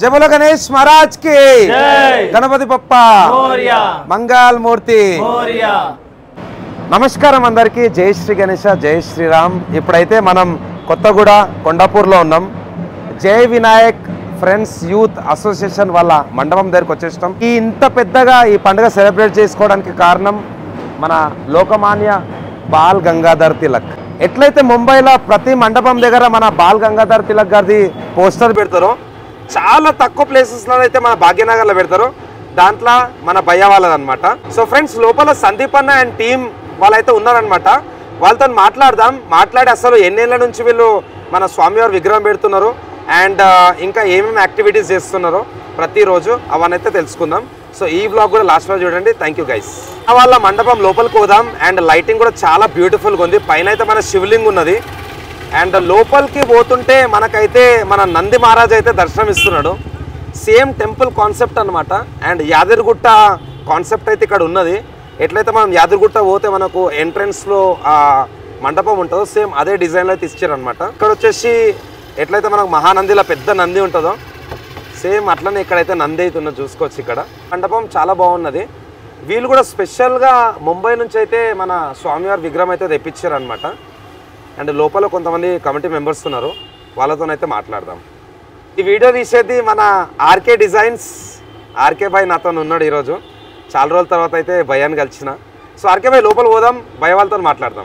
జబల గణేష్ మహారాజ్ కి జై. గణపతి బప్ప మోరియా మంగళ మూర్తి మోరియా నమస్కారం అందరికీ జై శ్రీ గణేష జై శ్రీరామ్ ఇప్పుడైతే మనం కొత్తగూడ కొండాపూర్లో ఉన్నాం జై వినాయక్ ఫ్రెండ్స్ యూత్ అసోసియేషన్ వాళ్ళ మండపం దగ్గరికి వచ్చేస్తాం ఈ ఇంత పెద్దగా ఈ పండుగ సెలబ్రేట్ చేసుకోవడానికి కారణం మన లోకమాన్య బాల్ గంగాధర్ తిలక్ ఎట్లయితే ముంబైలో ప్రతి మండపం దగ్గర మన బాల్ గంగాధర్ తిలక్ గారిది పోస్టర్ పెడతారో చాలా తక్కువ ప్లేసెస్లో అయితే మన భాగ్యనగర్లో పెడతారు దాంట్లో మన భయ్య వాళ్ళదన్నమాట సో ఫ్రెండ్స్ లోపల సందీప్ అన్న అండ్ టీం వాళ్ళైతే ఉన్నారనమాట వాళ్ళతో మాట్లాడదాం మాట్లాడి అసలు ఎన్నేళ్ళ నుంచి వీళ్ళు మన స్వామివారి విగ్రహం పెడుతున్నారు అండ్ ఇంకా ఏమేమి యాక్టివిటీస్ చేస్తున్నారో ప్రతిరోజు అవన్నీ అయితే తెలుసుకుందాం సో ఈ బ్లాగ్ కూడా లాస్ట్లో చూడండి థ్యాంక్ యూ గైస్ వాళ్ళ మండపం లోపలికి పోదాం అండ్ లైటింగ్ కూడా చాలా బ్యూటిఫుల్గా ఉంది పైన అయితే మన శివలింగ్ ఉన్నది అండ్ లోపలికి పోతుంటే మనకైతే మన నంది మహారాజ్ అయితే దర్శనం ఇస్తున్నాడు సేమ్ టెంపుల్ కాన్సెప్ట్ అన్నమాట అండ్ యాదగిరిగుట్ట కాన్సెప్ట్ అయితే ఇక్కడ ఉన్నది ఎట్లయితే మనం యాదగిరిగుట్ట పోతే మనకు ఎంట్రన్స్లో ఆ మండపం ఉంటుందో సేమ్ అదే డిజైన్లో అయితే ఇచ్చారనమాట ఇక్కడ వచ్చేసి ఎట్లయితే మనకు మహానందిలో పెద్ద నంది ఉంటుందో సేమ్ అట్లనే ఇక్కడైతే నంది అయితే ఉన్నది చూసుకోవచ్చు ఇక్కడ మండపం చాలా బాగున్నది వీళ్ళు కూడా స్పెషల్గా ముంబై నుంచి అయితే మన స్వామివారి విగ్రహం అయితే తెప్పించారనమాట అండ్ లోపల కొంతమంది కమిటీ మెంబర్స్ ఉన్నారు వాళ్ళతోనైతే మాట్లాడదాం ఈ వీడియో తీసేది మన ఆర్కే డిజైన్స్ ఆర్కే బాయ్ నాతో ఉన్నాడు ఈరోజు చాలా రోజుల తర్వాత అయితే భయాన్ని కలిసిన సో ఆర్కే బాయ్ లోపల పోదాం భయ వాళ్ళతో మాట్లాడదాం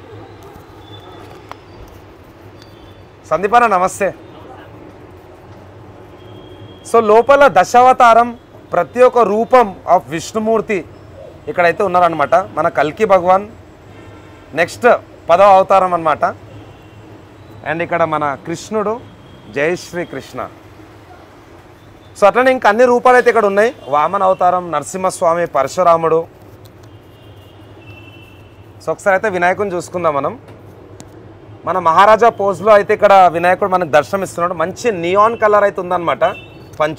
సందీపాన నమస్తే సో లోపల దశావతారం ప్రతి ఒక్క రూపం ఆఫ్ విష్ణుమూర్తి ఇక్కడైతే ఉన్నారనమాట మన కల్కి భగవాన్ నెక్స్ట్ పదవ అవతారం అన్నమాట అండ్ ఇక్కడ మన కృష్ణుడు జై శ్రీ కృష్ణ సో అట్లనే ఇంకా అన్ని రూపాలు అయితే ఇక్కడ ఉన్నాయి వామన అవతారం నరసింహస్వామి పరశురాముడు సో ఒకసారి అయితే వినాయకుని చూసుకుందాం మనం మన మహారాజా పోజ్లో అయితే ఇక్కడ వినాయకుడు మనకు దర్శనం ఇస్తున్నాడు మంచి నియాన్ కలర్ అయితే ఉందన్నమాట పంచ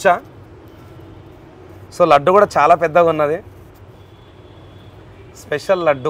సో లడ్డు కూడా చాలా పెద్దగా ఉన్నది స్పెషల్ లడ్డు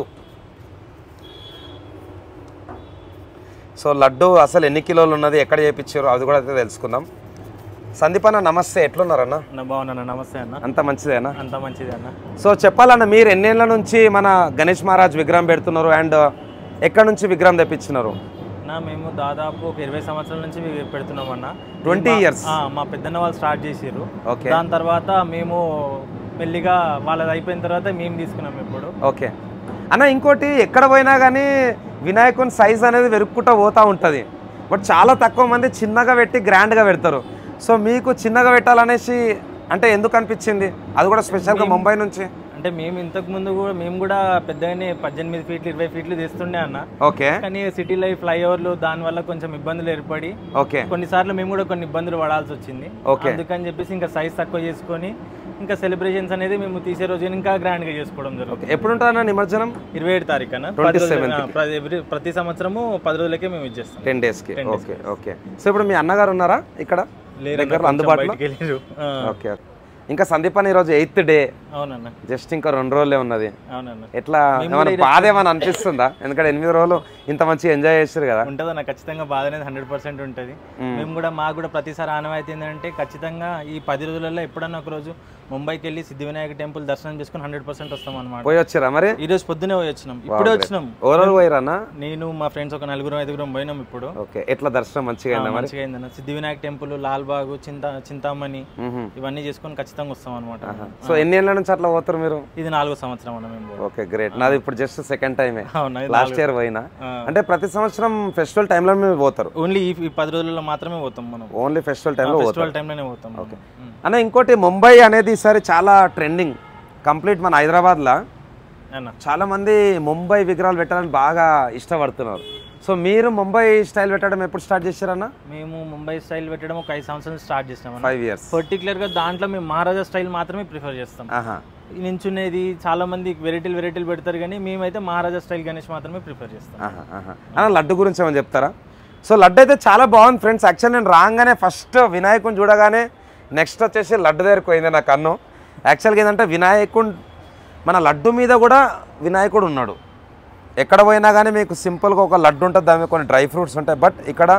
సో లడ్డు అసలు ఎన్ని కిలోలు ఉన్నది ఎక్కడ చేయించారు అది కూడా అయితే తెలుసుకుందాం సందీప్ అన్న నమస్తే ఎట్లున్నారన్న అన్న బాగున్నా నమస్తే అన్న అంత మంచిదేనా అంత మంచిది అన్న సో చెప్పాలన్న మీరు ఎన్నేళ్ళ నుంచి మన గణేష్ మహారాజ్ విగ్రహం పెడుతున్నారు అండ్ ఎక్కడ నుంచి విగ్రహం తెప్పించినారు నా మేము దాదాపు ఒక ఇరవై సంవత్సరాల నుంచి ఇవి పెడుతున్నాం అన్న 20 మా- years. ఆ, మా పెద్దన్న వాళ్ళు స్టార్ట్ చేసిర్రు ఓకే దాని తర్వాత మేము మెల్లిగా వాళ్ళది అయిపోయిన తర్వాత మేము తీసుకున్నాం ఇప్పుడు ఓకే అన్న ఇంకోటి ఎక్కడ పోయినా కానీ వినాయకుని సైజ్ అనేది వెరుక్కుంటూ పోతూ ఉంటుంది బట్ చాలా తక్కువ మంది చిన్నగా పెట్టి గ్రాండ్గా పెడతారు సో మీకు చిన్నగా పెట్టాలనేసి అంటే ఎందుకు అనిపించింది అది కూడా స్పెషల్గా ముంబై నుంచి అంటే మేము ఇంతకు ముందు కూడా మేము కూడా పెద్దగానే పద్దెనిమిది ఫీట్లు ఇరవై ఫీట్లు తీస్తుండే అన్న ఓకే కానీ సిటీ లైఫ్ ఫ్లైఓవర్లు దాని వల్ల కొంచెం ఇబ్బందులు ఏర్పడి ఓకే కొన్నిసార్లు మేము కూడా కొన్ని ఇబ్బందులు పడాల్సి వచ్చింది ఓకే. అందుకని చెప్పేసి ఇంకా సైజ్ తక్కువ చేసుకొని ఇంకా సెలబ్రేషన్స్ అనేది మేము తీసే రోజు ఇంకా గ్రాండ్ గా చేసుకోవడం జరుగుతుంది ఓకే ఎప్పుడు ఉంటుందన్న నిమజ్జనం ఇరవై ఏడు తారీఖు అన్న 27th కి. ప్రతి every- ప్రతి సంవత్సరము పది రోజులకే మేము ఇచ్చేస్తాం టెన్ డేస్కి ఓకే ఓకే సో ఇప్పుడు మీ అన్నగారు ఉన్నారా ఇక్కడ లేరన్న, దగ్గర కొంచెం అందుబాటులో బయటికి వెళ్ళిర్రు. ఆ, ఓకే ఇంకా సందీప్ అని ఈరోజు ఎయిత్ డే అవునన్న జస్ట్ ఇంకా రెండు రోజులే ఉన్నది అవునన్న ఎట్లా ఏమైనా బాధ ఏమైనా అనిపిస్తుందా ఎందుకంటే ఎనిమిది రోజులు ఇంత మంచిగా ఎంజాయ్ చేశారు కదా ఉంటుందన్న ఖచ్చితంగా బాధ అనేది హండ్రెడ్ పర్సెంట్ ఉంటుంది మేము కూడా మాకు కూడా ప్రతిసారి ఆనవాయితీ ఏంటంటే ఖచ్చితంగా ఈ పది రోజులలో ఎప్పుడన్నా ఒక రోజు ముంబైకి వెళ్ళి సిద్ధి వినాయక టెంపుల్ దర్శనం చేసుకుని హండ్రెడ్ పర్సెంట్ వస్తాం అనమాట పోయి వచ్చారా మరి ఈ రోజు పొద్దునే పోయి వచ్చినాం ఇప్పుడే వచ్చినాం ఓవరాల్ పోయిరానా నేను మా ఫ్రెండ్స్ ఒక నలుగురు ఐదుగురం పోయినాం ఇప్పుడు ఓకే ఎట్లా దర్శనం మంచిగా అయిందా మరి మంచిగా అయిందన్న సిద్ధి వినాయక టెంపుల్ లాల్బాగ్ చింత చింతామణి మ్మ్హ. ఇవన్నీ చేసుకొని ఖచ్చితంగా వస్తాం అనమాట సో ఎన్ని ఏళ్ళ నుంచి అట్లా పోతారు మీరు ఇది నాలుగో సంవత్సరం అన్న మేము ఓకే గ్రేట్ నాది ఇప్పుడు జస్ట్ సెకండ్ టైమే అవునా ఇది లాస్ట్ ఇయర్ పోయినా ఆ. అంటే ప్రతి సంవత్సరం ఫెస్టివల్ టైంలో మీరు పోతారు ఓన్లీ ఈ ఈ పది రోజుల్లో మాత్రమే పోతాం మనం ఓన్లీ ఫెస్టివల్ టైంలో పోతారు ఫెస్టివల్ టైంలోనే పోతాం ఓకే అన్న ఇంకోటి ముంబై అనేది ఈసారి చాలా ట్రెండింగ్ కంప్లీట్ మన హైదరాబాద్లో అన్న చాలా మంది ముంబై విగ్రహాలు పెట్టాలని బాగా ఇష్టపడుతున్నారు సో మీరు ముంబై స్టైల్ పెట్టడం ఎప్పుడు స్టార్ట్ చేశారన్న మేము ముంబై స్టైల్ పెట్టడం ఒక ఐదు సంవత్సరాలు స్టార్ట్ చేసినాం ఫైవ్ ఇయర్స్ పర్టికులర్ గా దాంట్లో మేము మహారాజా స్టైల్ మాత్రమే ప్రిఫర్ చేస్తాం ఆహా నించునేది చాలా మంది వెరైటీలు వెరైటీలు పెడతారు కానీ మేమైతే మహారాజా స్టైల్ గణేష్ మాత్రమే ప్రిఫర్ చేస్తాం ఆహా, ఆహా. అన్న లడ్డు గురించి ఏమైనా చెప్తారా సో లడ్డు అయితే చాలా బాగుంది ఫ్రెండ్స్ యాక్చువల్ నేను రాగానే ఫస్ట్ వినాయకుని చూడగానే నెక్స్ట్ వచ్చేసి లడ్డు దగ్గరికి పోయింది నా కన్ను యాక్చువల్గా ఏంటంటే వినాయకుడు మన లడ్డు మీద కూడా వినాయకుడు ఉన్నాడు ఎక్కడ పోయినా కానీ మీకు సింపుల్గా ఒక లడ్డు ఉంటుంది దాని మీద కొన్ని డ్రై ఫ్రూట్స్ ఉంటాయి బట్ ఇక్కడ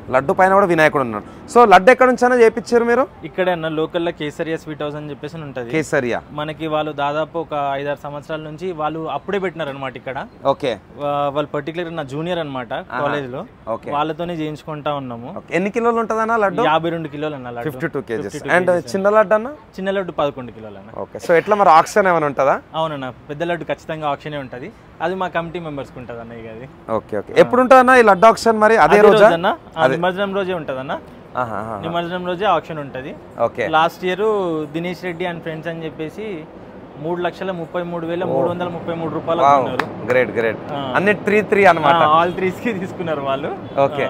లడ్డు పైన కూడా వినాయకుడు ఉన్నాడు సో లడ్డు ఎక్కడ నుంచైనా చేపించారు మీరు ఇక్కడే అన్న లోకల్లో కేసరియా స్వీట్ హౌస్ అని చెప్పేసి ఉంటుంది కేసరియా మనకి వాళ్ళు దాదాపు ఒక ఐదారు సంవత్సరాల నుంచి వాళ్ళు అప్పుడే పెట్టినారు అనమాట ఇక్కడ ఓకే వా- వాళ్ళు పర్టికులర్ నా జూనియర్ అనమాట కాలేజ్ లో ఓకే వాళ్ళతోనే చేయించుకుంటా ఉన్నాము ఓకే. ఎన్ని కిలోలు ఉంటుందన్న లడ్డు యాభై రెండు కిలోలు అన్న laddu fifty two kgs and చిన్న లడ్డు అన్న చిన్న లడ్డు పదకొండు కిలోలు అన్న ఓకే సో ఎట్లా మరి ఆక్షన్ ఏమైనా ఉంటుందా అవునన్న పెద్ద లడ్డు ఖచ్చితంగా ఆప్షనే ఉంటుంది అది మా కమిటీ మెంబర్స్ ఉంటుంది అన్న ఇక అది ఓకే ఓకే ఎప్పుడు ఉంటుందన్న ఈ లడ్డు ఆక్షన్ మరి అదే రోజా అన్న ఆ, నిమజ్జనం రోజే ఉంటుంది అన్న ఆహా, ఆహా. నిమజ్జనం రోజే ఆప్షన్ ఉంటుంది okay last year Dinesh Reddy and friends అని చెప్పేసి మూడు లక్షల ముప్పై మూడు వేల మూడు వందల ముప్పై మూడు రూపాయలు ఉన్నారు గ్రేట్ గ్రేట్ అన్ని త్రీ త్రీ అనమాట ఆల్ త్రీస్ కి తీసుకున్నారు వాళ్ళు ఓకే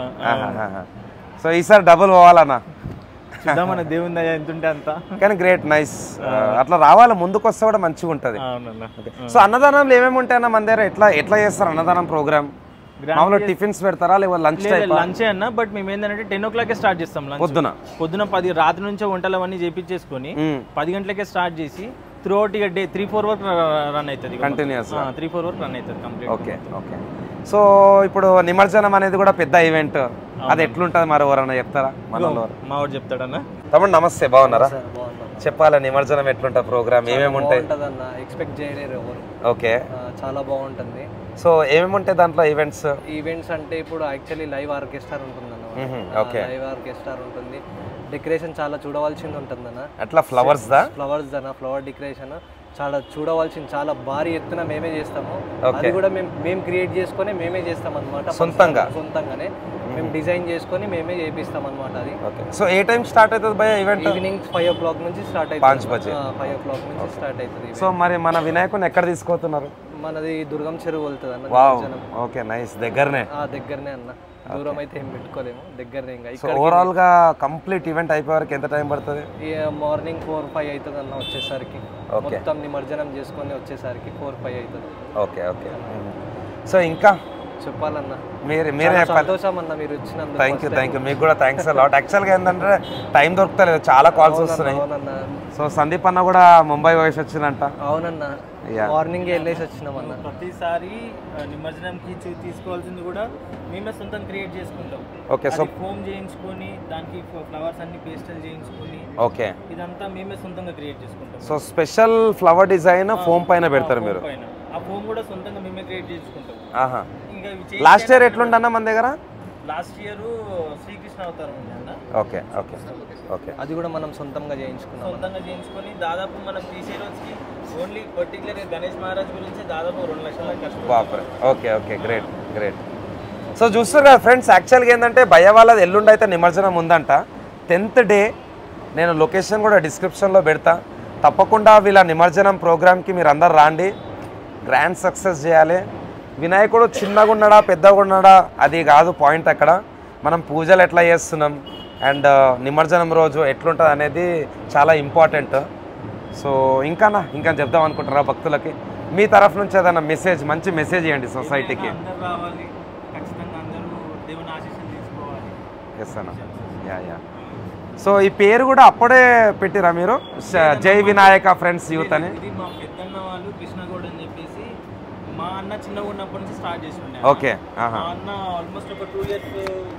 సో ఈసారి డబుల్ పోవాలన్నా చూద్దాం మన దేవుని దయ ఎంత ఉంటే అంత కానీ గ్రేట్ నైస్ అట్లా రావాలి ముందుకు వస్తే కూడా మంచిగా ఉంటుంది అవునన్న సో అన్నదానంలో ఏమేమి ఉంటాయన్న మన దగ్గర ఎట్లా ఎట్లా చేస్తారు అన్నదానం ప్రోగ్రామ్ మామూలుగా టిఫిన్స్ పెడతారా లేకపోతే లంచ్ టైప్ లంచ్ అన్న బట్ మేము ఏంటంటే టెన్ ఓ క్లాకే స్టార్ట్ చేస్తాం లంచ్ పొద్దున పొద్దున పది రాత్రి నుంచే వంటలు అవన్నీ చేపించేసుకొని మ్మ్. పది గంటలకే స్టార్ట్ చేసి త్రూ అవుట్ ఇక డే త్రీ ఫోర్ వరకు రన్ అవుతుంది కంటిన్యూస్ త్రీ ఫోర్ వరకు రన్ అవుతుంది కంప్లీట్ ఓకే ఓకే సో ఇప్పుడు నిమజ్జనం అనేది కూడా పెద్ద ఈవెంట్ అది ఎట్లుంటుంది మరి ఎవరన్నా చెప్తారా మనలో మా వాడు చెప్తాడన్న తమ్ముడు నమస్తే బాగున్నారా బాగున్నాం చెప్పాలా నిమజ్జనం ఎట్లుంటుంది ప్రోగ్రామ్ ఏమేమి ఉంటాయి బాగుంటుందన్న ఎక్స్పెక్ట్ చేయలేరు ఎవరు ఓకే ఆ, చాలా బాగుంటుంది సో ఏమేమి ఉంటాయి దాంట్లో ఈవెంట్స్ ఈవెంట్స్ అంటే ఇప్పుడు యాక్చువల్లీ లైవ్ ఆర్కెస్ట్రా ఉంటుందన్న ఓకే లైవ్ ఆర్కెస్ట్రా ఉంటుంది డెకరేషన్ చాలా చూడవలసింది ఉంటుందన్న అట్లా ఫ్లవర్స్ దా ఫ్లవర్స్ అన్న ఫ్లవర్ డెకరేషన్ చాలా చూడవలసింది చాలా భారీ ఎత్తున మేమే చేస్తాము అది కూడా మేము మేము క్రియేట్ చేసుకొని మేమే చేస్తాం అనమాట సొంతంగా? సొంతంగానే మేము డిజైన్ చేసుకొని మేమే చేపిస్తాం అనమాట అది ఓకే సో ఏ టైం స్టార్ట్ అవుతుంది భయ event evening five o'clock నుంచి స్టార్ట్ పాంచ్ అవుతుంది బజే. ఫైవ్ ఓ క్లాక్ నుంచి స్టార్ట్ అవుతుంది సో మరి మన వినాయకుని ఎక్కడ తీసుకోతున్నారు మనది దుర్గం చెరువు వెళ్తుంది అన్న వావ్ ఓకే నైస్ దగ్గరనే ఆ దగ్గరనే అన్న దూరం అయితే ఏం పెట్టుకోలేము దగ్గరనే ఇంకా సో ఇక్కడ ఓవరాల్ గా కంప్లీట్ ఈవెంట్ అయిపోయే వరకు ఎంత టైం పడుతుంది మార్నింగ్ ఫోర్ ఫైవ్ అవుతుంది అన్న వచ్చేసరికి ఓకే మొత్తం నిమజ్జనం చేసుకొని వచ్చేసరికి ఫోర్ ఫైవ్ అవుతుంది ఓకే ఓకే సో ఇంకా చెప్పాలన్న మీరు మీరే చాలా చెప్పాలి సంతోషం అన్న మీరు వచ్చినందుకు థ్యాంక్ యూ థ్యాంక్ యూ మీకు కూడా థ్యాంక్స్ లాట్ యాక్చువల్గా ఏంటంటే టైం దొరుకుతలేదు చాలా కాల్స్ వస్తున్నాయి అవునన్న సో సందీప్ అన్న కూడా ముంబై వయసు వచ్చిందంట అవునన్న Yeah. మార్నింగ్ వెళ్ళేసి వచ్చినాం అన్న ప్రతిసారి ఆ, నిమజ్జనంకి చూ- తీసుకోవాల్సింది కూడా మేమే సొంతం క్రియేట్ చేసుకుంటాం ఓకే సో ఫోమ్ చేయించుకొని దానికి ఫ్లవర్స్ అన్ని పేస్టల్ చేయించుకొని ఓకే ఇదంతా మేమే సొంతంగా క్రియేట్ చేసుకుంటాం so special flower design foam పైన పెడతారు మీరు పైన ఆ ఫోమ్ కూడా సొంతంగా మేమే క్రియేట్ చేసుకుంటాం ఆహా ఇంకా ఇవి లాస్ట్ ఇయర్ ఎట్లుండన్న మన దగ్గర లాస్ట్ ఇయర్ శ్రీకృష్ణ అవతారం ఉంది అన్న ఓకే ఓకే ఓకే అది కూడా మనం సొంతంగా చేయించుకున్నాం సొంతంగా చేయించుకొని దాదాపు మనం తీసే రోజుకి ఓన్లీ పర్టికులర్ గణేష్ మహారాజ్ గురించి దాదాపు రెండు లక్షల కష్టం బాపరే okay okay great great so చూస్తారు కదా ఫ్రెండ్స్ యాక్చువల్గా ఏంటంటే భయ వాళ్ళది ఎల్లుండి అయితే నిమజ్జనం ఉందంట టెన్త్ డే నేను లొకేషన్ కూడా డిస్క్రిప్షన్లో పెడతా తప్పకుండా వీళ్ళ నిమజ్జనం ప్రోగ్రామ్కి మీరు అందరు రాండి గ్రాండ్ సక్సెస్ చేయాలి వినాయకుడు చిన్నగా ఉన్నాడా పెద్దగా ఉన్నాడా అది కాదు పాయింట్ అక్కడ మనం పూజలు ఎట్లా చేస్తున్నాం అండ్ నిమజ్జనం రోజు ఎట్లుంటుంది అనేది చాలా ఇంపార్టెంట్ సో ఇంకానా ఇంకా చెప్దాం అనుకుంటారా భక్తులకి మీ తరఫు నుంచి ఏదైనా మెసేజ్ మంచి మెసేజ్ ఇవ్వండి సొసైటీకి అందరూ రావాలి ఖచ్చితంగా అందరూ దేవుని ఆశీస్సులు తీసుకోవాలి ఎస్ అన్న యా యా సో ఈ పేరు కూడా అప్పుడే పెట్టిరా మీరు శ- జై వినాయక ఫ్రెండ్స్ యూత్ అని ఇది మా పెద్దన్న వాళ్ళు కృష్ణగౌడ్ అని చెప్పేసి మా అన్న చిన్నగా ఉన్నప్పటి నుంచి స్టార్ట్ చేసి ఉండే ఓకే ఆహా మా అన్న ఆల్మోస్ట్ ఒక టూ ఇయర్స్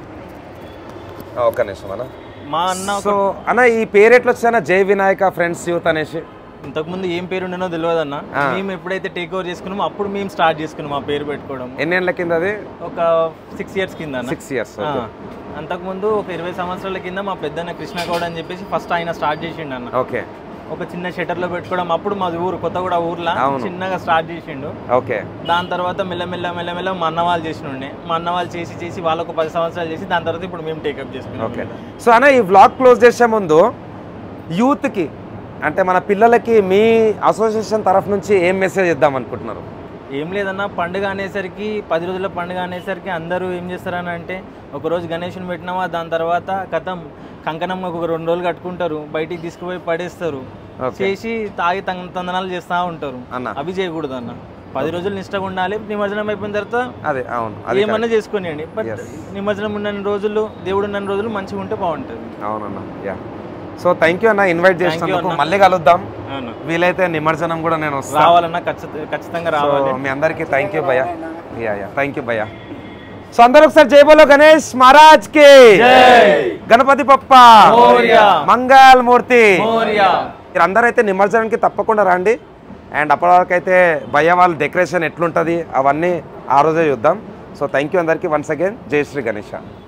ఒక్క నిమిషం అన్న మా అన్న సో అన్న ఈ పేరు ఎట్లా వచ్చానా జై వినాయక ఫ్రెండ్స్ యూత్ అనేసి ఇంతకుముందు ఏం పేరు ఉండేనో తెలియదు అన్న ఆ. మేము ఎప్పుడైతే టేక్ ఓవర్ చేసుకున్నామో అప్పుడు మేము స్టార్ట్ చేసుకున్నాం ఆ పేరు పెట్టుకోవడం ఎన్నేళ్ళ కింద అది ఒక సిక్స్ ఇయర్స్ కింద అన్న సిక్స్ ఇయర్స్ ఆ. అంతకుముందు ఒక ఇరవై సంవత్సరాల కింద మా పెద్దన్న కృష్ణగౌడ్ అని చెప్పేసి ఫస్ట్ ఆయన స్టార్ట్ చేసిండు అన్న ఓకే ఒక చిన్న షటర్ లో పెట్టుకోవడం అప్పుడు మాది ఊరు కొత్తగూడ ఊర్లో అవును. చిన్నగా స్టార్ట్ చేసిండు ఓకే దాని తర్వాత మెల్లమెల్ల మెల్లమెల్ల మా అన్న వాళ్ళు చేసిన ఉండే మా అన్న వాళ్ళు చేసి చేసి వాళ్ళకు పది సంవత్సరాలు చేసి దాని తర్వాత ఇప్పుడు మేము టేకప్ చేసుకున్నాం ఓకే సో అన్న ఈ వ్లాగ్ క్లోజ్ చేసే ముందు యూత్కి అంటే మన పిల్లలకి మీ అసోసియేషన్ తరఫు నుంచి ఏం మెసేజ్ ఇద్దాం అనుకుంటున్నారు ఏం లేదన్న పండుగ అనేసరికి పది రోజుల పండుగ అనేసరికి అందరూ ఏం చేస్తారని అంటే ఒక రోజు గణేషుని పెట్టినామా దాని తర్వాత కథం కంకణం ఒక రెండు రోజులు కట్టుకుంటారు బయటికి తీసుకుపోయి పడేస్తారు ఓకే చేసి తాగి తంగ తందనాలు చేస్తూ ఉంటారు అన్న అవి చేయకూడదు అన్న పది రోజులు నిష్టగా ఉండాలి నిమజ్జనం అయిపోయిన తర్వాత అదే అవును అది ఏమన్నా చేసుకునేయండి బట్ నిమజ్జనం ఉన్న రోజులు దేవుడు ఉన్న రోజులు మంచిగా ఉంటే బాగుంటుంది అవునన్న యా సో థ్యాంక్ యూ అన్న ఇన్వైట్ చేసినందుకు అన్న. మళ్ళీ కలుద్దాం అవును వీలైతే నిమజ్జనం కూడా నేను వస్తాను రావాలన్నా ఖచ్చిత- ఖచ్చితంగా రావాలి సో మీ అందరికీ థ్యాంక్ యూ భయ్యా యా యా థ్యాంక్ యూ భయ్యా సో అందరూ ఒకసారి జై బోలో గణేష్ మహారాజ్ కి గణపతి పప్ప మోరియా. మంగళ మూర్తి మోరియా మీరు అందరూ అయితే నిమజ్జనానికి తప్పకుండా రండి అండ్ అప్పటి వరకు అయితే భయ్య వాళ్ళ డెకరేషన్ ఎట్లుంటుంది అవన్నీ ఆ రోజే చూద్దాం సో థ్యాంక్ యూ అందరికీ వన్స్ అగైన్ జై శ్రీ గణేష